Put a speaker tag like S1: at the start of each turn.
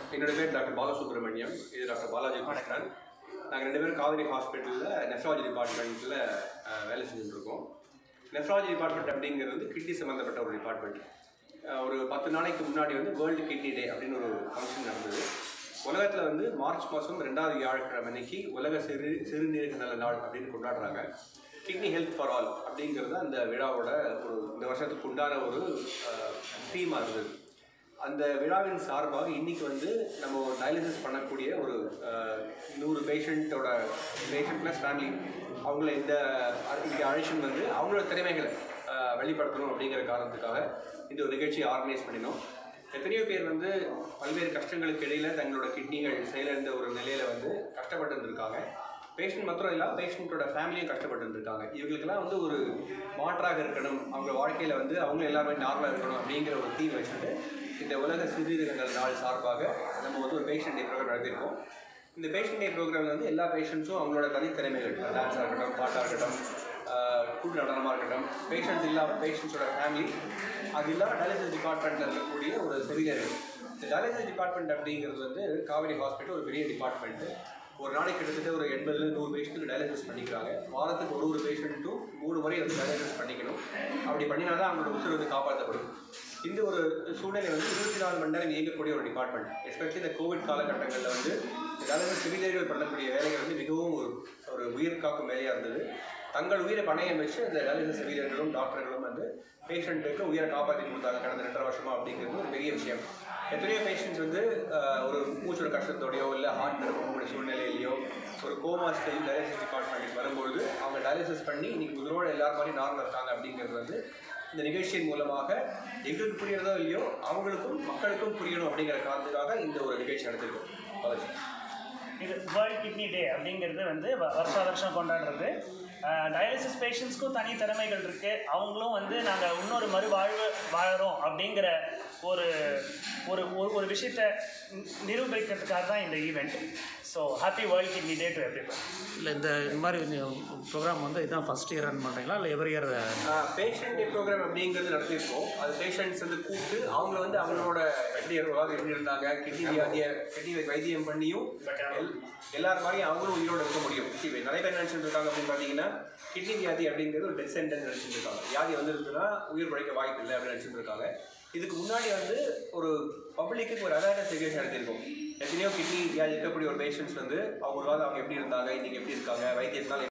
S1: என்னோட பேர் டாக்டர் பாலசுப்ரமணியம் இது டாக்டர் பாலாஜி கிருஷ்ணன் நாங்கள் ரெண்டு பேரும் காவேரி ஹாஸ்பிட்டலில் நெஃப்ராலஜி டிபார்ட்மெண்ட்டில் வேலை செஞ்சுட்டு இருக்கோம் நெஃப்ராலஜி டிபார்ட்மெண்ட் அப்படிங்கிறது வந்து கிட்னி சம்மந்தப்பட்ட ஒரு டிபார்ட்மெண்ட் ஒரு பத்து நாளைக்கு முன்னாடி வந்து வேர்ல்டு கிட்னி டே அப்படின்னு ஒரு ஃபங்க்ஷன் நடந்தது உலகத்தில் வந்து மார்ச் மாதம் ரெண்டாவது வியாழக்கிழமை அன்னைக்கு உலக சிறு சிறுநீரக நல நாள் அப்படின்னு கொண்டாடுறாங்க கிட்னி ஹெல்த் ஃபார் ஆல் அப்படிங்கிறது அந்த விழாவோட ஒரு இந்த வருஷத்துக்கு உண்டான ஒரு தீமாக இருந்தது அந்த விழாவின் சார்பாக இன்னைக்கு வந்து நம்ம டயாலிசிஸ் பண்ணக்கூடிய ஒரு அஹ், நூறு பேஷண்ட்டோட பேஷண்ட் ப்ளஸ் ஃபேமிலி அவங்கள இந்த இங்கே அழைச்சின்னு வந்து அவங்களோட திறமைகளை அஹ், வெளிப்படுத்தணும் அப்படிங்கிற காரணத்துக்காக இந்த ஒரு நிகழ்ச்சியை ஆர்கனைஸ் பண்ணினோம் எத்தனையோ பேர் வந்து பல்வேறு கஷ்டங்களுக்கு இடையில தங்களோட கிட்னிகள் செயலிழந்த ஒரு நிலையில வந்து கஷ்டப்பட்டு இருந்திருக்காங்க பேஷண்ட் மாத்திரம் இல்லாமல் பேஷண்ட்டோட ஃபேமிலியும் கஷ்டப்பட்டு இருந்திருக்காங்க இவங்களுக்கெல்லாம் வந்து ஒரு மாற்றாக இருக்கணும் அவங்க வாழ்க்கையில் வந்து அவங்க எல்லாருமே நார்மலாக இருக்கணும் அப்படிங்கிற ஒரு தீம் வச்சுட்டு இந்த உலக சிறுநீரகங்கள் நாள் சார்பாக நம்ம வந்து ஒரு பேஷண்ட் டே ப்ரோக்ராம் நடத்தியிருக்கோம் இந்த பேஷண்ட் டே ப்ரோக்ராமில் வந்து எல்லா பேஷண்ட்ஸும் அவங்களோட தனித்திறமைகள் டான்ஸாக இருக்கட்டும் பாட்டாக இருக்கட்டும் ஆஹ் கூட்டு நடனமாக இருக்கட்டும் பேஷண்ட்ஸ் இல்லாமல் பேஷண்ட்ஸோட ஃபேமிலி அது இல்லாமல் டயாலிசிஸ் டிபார்ட்மெண்ட்டில் இருக்கக்கூடிய ஒரு செவிலியர்கள் இந்த டயாலிசிஸ் டிபார்ட்மெண்ட் அப்படிங்கிறது வந்து காவேரி ஹாஸ்பிட்டல் ஒரு பெரிய டிபார்ட்மெண்ட்டு ஒரு நாளைக்கு கிட்டத்தட்ட ஒரு எண்பதுல நூறு பேஷண்ட்டுக்கு டயாலிசிஸ் பண்ணிக்கிறாங்க வாரத்துக்கு ஒரு ஒரு பேஷண்ட்டும் மூணு முறை வந்து டயாலிசிஸ் பண்ணிக்கணும் அப்படி பண்ணினா தான் அவங்களோட உசுறு வந்து காப்பாற்றப்படும் இந்த ஒரு சூழ்நிலை வந்து இருபத்தி நாலு மணி நேரம் இயங்கக்கூடிய ஒரு டிபார்ட்மெண்ட் எஸ்பெஷலி இந்த கோவிட் காலகட்டங்களில் வந்து டயாலிசிஸ் செவிலியர்கள் பண்ணக்கூடிய வேலைகள் வந்து மிகவும் ஒரு ஒரு உயிர் காக்கும் வேலையாக இருந்தது தங்கள் உயிரை பணையம் வச்சு இந்த டயாலிசிஸ் செவிலியர்களும் டாக்டர்களும் வந்து பேஷண்ட்டுக்கு உயிரை காப்பாற்றி கொடுத்தாங்க கடந்த ரெண்டரை வருஷமா அப்படிங்கிறது ஒரு பெரிய விஷயம் எத்தனையோ பேஷண்ட்ஸ் வந்து ஆஹ், ஒரு மூச்சோட கஷ்டத்தோடையோ இல்லை ஹார்ட் இருக்கக்கூடிய சூழ்நிலையிலையோ ஒரு கோமா ஸ்டேஜ் டயாலிசிஸ் டிபார்ட்மெண்ட்டுக்கு வரும்பொழுது அவங்க டயாலிசிஸ் பண்ணி இன்னைக்கு உயிரோட எல்லாரும் மாதிரி நார்மல் இருக்காங்க அப்படிங்கிறது வந்து இந்த நிகழ்ச்சியின் மூலமாக எங்களுக்கு புரியறதோ இல்லையோ அவங்களுக்கும் மக்களுக்கும் புரியணும் அப்படிங்கிற காரணத்துக்காக இந்த ஒரு நிகழ்ச்சி நடத்திருக்கோம் பாலாஜி
S2: இது வேர்ல்ட் கிட்னி டே அப்படிங்கிறது வந்து வ- வருஷா வருஷம் கொண்டாடுறது டயாலிசிஸ் பேஷண்ட்ஸ்க்கும் தனி திறமைகள் இருக்குது அவங்களும் வந்து நாங்கள் இன்னொரு மறுவாழ்வு வாழறோம் அப்படிங்கிற ஒரு ஒரு ஒரு- ஒரு விஷயத்தை நி- நிரூபிக்கிறதுக்காக தான் இந்த event so happy world kidney day to every
S3: இல்லை இந்த இந்த மாதிரி ப்ரோக்ராம் வந்து இதுதான் ஃபஸ்ட் இயர் ரன் பண்ணுறீங்களா இல்லை every year
S1: patient day program அப்படிங்கிறது நடத்தியிருக்கோம் அது பேஷண்ட்ஸ் வந்து கூப்பிட்டு அவங்க வந்து அவங்களோட எப்படி அதாவது எப்படி இருந்தாங்க கிட்னி வியாதியை கிட்னி வைத்தியம் பண்ணியும் எல்- எல்லார் மாதிரியும் அவங்களும் உயிரோடு இருக்க முடியும் See, நிறைய பேர் நினச்சிட்டு இருக்காங்க அப்படின்னு பார்த்தீங்கன்னா கிட்னி வியாதி அப்படிங்கிறது ஒரு டெத் சென்டென்ஸ் நினச்சிட்டு இருக்காங்க வியாதி வந்துருக்குன்னா உயிர் பிழைக்க வாய்ப்பு இல்லை அப்படின்னு நினச்சிட்டு இருக்காங்க இதுக்கு முன்னாடி வந்து ஒரு பப்ளிக்கு ஒரு அவேர்னஸ் நிகழ்ச்சி நடத்தியிருக்கோம் எத்தனையோ கிட்னி வியாதி இருக்கக்கூடிய ஒரு பேஷண்ட்ஸ் வந்து அவங்க அவங்க எப்படி இருந்தாங்க இன்னைக்கு எப்படி இருக்காங்க வைத்தியத்தினால